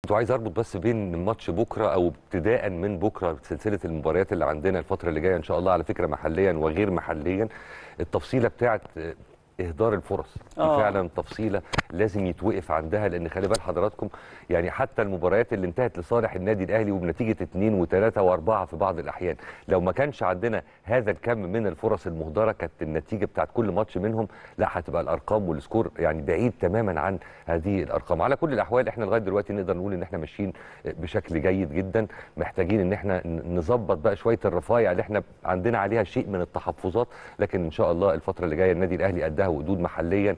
كنت عايز اربط بس بين ماتش بكره او ابتداء من بكره سلسله المباريات اللي عندنا الفتره اللي جايه ان شاء الله على فكره محليا وغير محليا التفصيله بتاعت اهدار الفرص دي آه. فعلا تفصيله لازم يتوقف عندها لان خلي بال حضراتكم يعني حتى المباريات اللي انتهت لصالح النادي الاهلي وبنتيجه 2 و3 و4 في بعض الاحيان لو ما كانش عندنا هذا الكم من الفرص المهدره كانت النتيجه بتاعت كل ماتش منهم لا هتبقى الارقام والسكور يعني بعيد تماما عن هذه الارقام على كل الاحوال احنا لغايه دلوقتي نقدر نقول ان احنا ماشيين بشكل جيد جدا محتاجين ان احنا نظبط بقى شويه الرفايع اللي احنا عندنا عليها شيء من التحفظات لكن ان شاء الله الفتره اللي جايه النادي الاهلي قدها وقدود محليا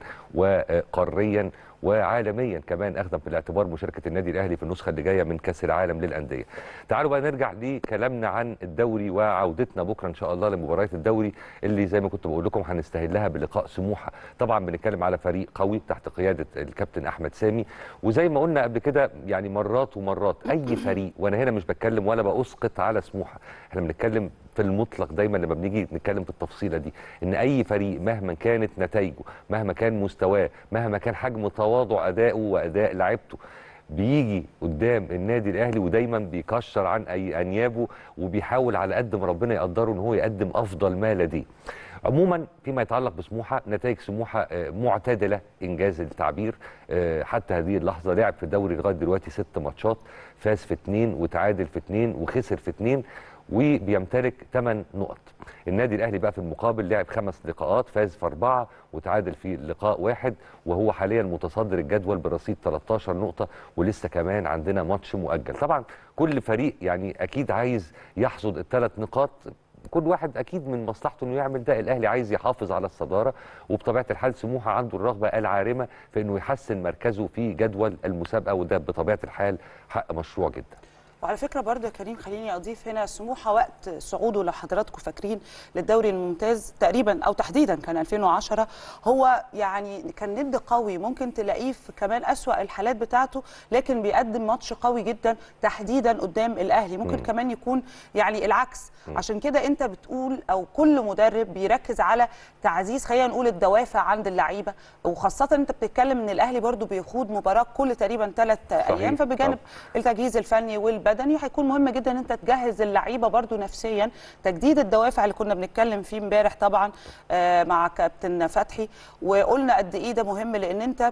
وقاريا وعالميا كمان اخذا في الاعتبار مشاركه النادي الاهلي في النسخه اللي جايه من كاس العالم للانديه. تعالوا بقى نرجع لكلامنا عن الدوري وعودتنا بكره ان شاء الله لمباريات الدوري اللي زي ما كنت بقول لكم هنستهلها بلقاء سموحه. طبعا بنتكلم على فريق قوي تحت قياده الكابتن احمد سامي وزي ما قلنا قبل كده يعني مرات ومرات اي فريق وانا هنا مش بتكلم ولا باسقط على سموحه، احنا بنتكلم في المطلق دايما لما بنيجي نتكلم في التفصيله دي ان اي فريق مهما كانت نتائجه مهما كان مستواه مهما كان حجم تواضع ادائه واداء لعيبته بيجي قدام النادي الاهلي ودايما بيكشر عن اي انيابه وبيحاول على قد ما ربنا يقدره ان هو يقدم افضل ما لديه عموما فيما يتعلق بسموحه نتائج سموحه معتدله انجاز التعبير حتى هذه اللحظه لعب في الدوري لغايه دلوقتي ست ماتشات فاز في اثنين وتعادل في اثنين وخسر في اثنين وبيمتلك 8 نقط النادي الاهلي بقى في المقابل لعب خمس لقاءات فاز في اربعه وتعادل في لقاء واحد وهو حاليا متصدر الجدول برصيد 13 نقطه ولسه كمان عندنا ماتش مؤجل طبعا كل فريق يعني اكيد عايز يحصد الثلاث نقاط كل واحد اكيد من مصلحته انه يعمل ده الاهلي عايز يحافظ على الصداره وبطبيعه الحال سموحه عنده الرغبه العارمه في انه يحسن مركزه في جدول المسابقه وده بطبيعه الحال حق مشروع جدا وعلى فكره برضه يا كريم خليني اضيف هنا سموحه وقت صعوده لو حضراتكم فاكرين للدوري الممتاز تقريبا او تحديدا كان 2010 هو يعني كان ند قوي ممكن تلاقيه في كمان اسوا الحالات بتاعته لكن بيقدم ماتش قوي جدا تحديدا قدام الاهلي ممكن م. كمان يكون يعني العكس م. عشان كده انت بتقول او كل مدرب بيركز على تعزيز خلينا نقول الدوافع عند اللعيبه وخاصه انت بتتكلم ان الاهلي برضه بيخوض مباراه كل تقريبا ثلاث ايام فبجانب التجهيز الفني والبدني البدني هيكون مهم جدا ان انت تجهز اللعيبه برضو نفسيا تجديد الدوافع اللي كنا بنتكلم فيه امبارح طبعا مع كابتن فتحي وقلنا قد ايه ده مهم لان انت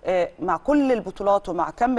مع كل البطولات ومع كم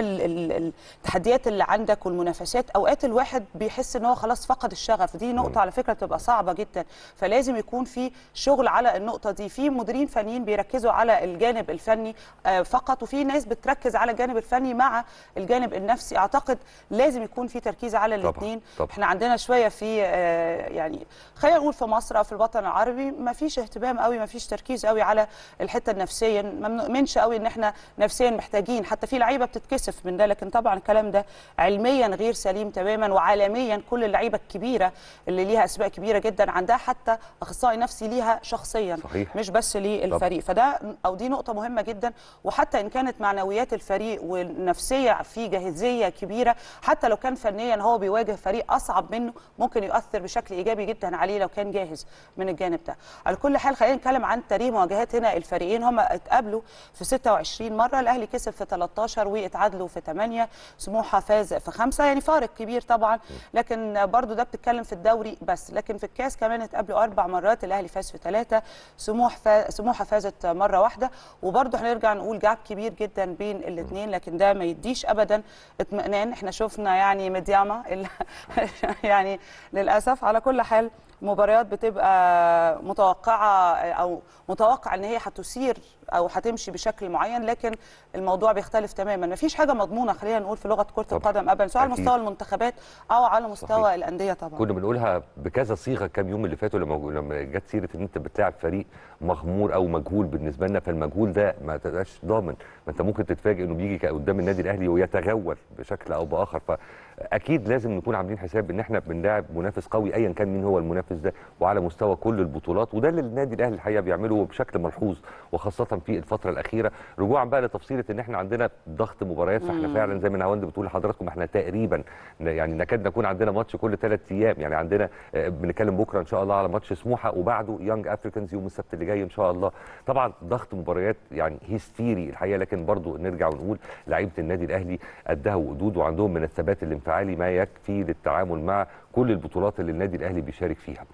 التحديات اللي عندك والمنافسات اوقات الواحد بيحس ان هو خلاص فقد الشغف دي نقطه على فكره بتبقى صعبه جدا فلازم يكون في شغل على النقطه دي في مديرين فنيين بيركزوا على الجانب الفني فقط وفي ناس بتركز على الجانب الفني مع الجانب النفسي اعتقد لازم يكون في تركيز على الاثنين احنا عندنا شويه في يعني خلينا نقول في مصر او في الوطن العربي ما فيش اهتمام قوي ما فيش تركيز قوي على الحته النفسيه ما بنؤمنش قوي ان احنا نفسيا محتاجين حتى في لعيبه بتتكسف من ده لكن طبعا الكلام ده علميا غير سليم تماما وعالميا كل اللعيبه الكبيره اللي ليها اسماء كبيره جدا عندها حتى اخصائي نفسي ليها شخصيا صحيح. مش بس للفريق فده او دي نقطه مهمه جدا وحتى ان كانت معنويات الفريق والنفسيه في جاهزيه كبيره حتى لو كان فنيا هو بيواجه فريق اصعب منه ممكن يؤثر بشكل ايجابي جدا عليه لو كان جاهز من الجانب ده على كل حال خلينا نتكلم عن تاريخ مواجهات هنا الفريقين هم اتقابلوا في 26 مره الاهلي كسب في 13 واتعادلوا في 8 سموحه فاز في 5 يعني فارق كبير طبعا لكن برضو ده بتتكلم في الدوري بس لكن في الكاس كمان اتقابلوا اربع مرات الاهلي فاز في 3 سموح فا... سموحه فازت مره واحده وبرضو هنرجع نقول جاب كبير جدا بين الاثنين لكن ده ما يديش ابدا اطمئنان احنا شفنا يعني مدياما يعني للاسف على كل حال مباريات بتبقى متوقعه او متوقع ان هي هتثير او هتمشي بشكل معين لكن الموضوع بيختلف تماما مفيش حاجه مضمونه خلينا نقول في لغه كره القدم ابدا سواء على مستوى المنتخبات او على مستوى صحيح. الانديه طبعا كنا بنقولها بكذا صيغه كام يوم اللي فاتوا لما لما جت سيره ان انت بتلاعب فريق مغمور او مجهول بالنسبه لنا فالمجهول ده ما تبقاش ضامن ما انت ممكن تتفاجئ انه بيجي قدام النادي الاهلي ويتغول بشكل او باخر اكيد لازم نكون عاملين حساب ان احنا بنلاعب منافس قوي ايا كان مين هو المنافس ده وعلى مستوى كل البطولات وده اللي النادي الاهلي الحقيقه بيعمله بشكل ملحوظ وخاصه في الفتره الاخيره رجوعا بقى لتفصيله ان احنا عندنا ضغط مباريات فاحنا فعلا زي ما نهاوند بتقول لحضراتكم احنا تقريبا يعني نكاد نكون عندنا ماتش كل ثلاث ايام يعني عندنا آه، بنتكلم بكره ان شاء الله على ماتش سموحه وبعده يانج افريكانز يوم السبت اللي جاي ان شاء الله طبعا ضغط مباريات يعني هيستيري الحقيقه لكن برضو نرجع ونقول لعيبه النادي الاهلي قدها وقدود وعندهم من الثبات الانفعالي ما يكفي للتعامل مع كل البطولات اللي النادي الاهلي بيشارك فيها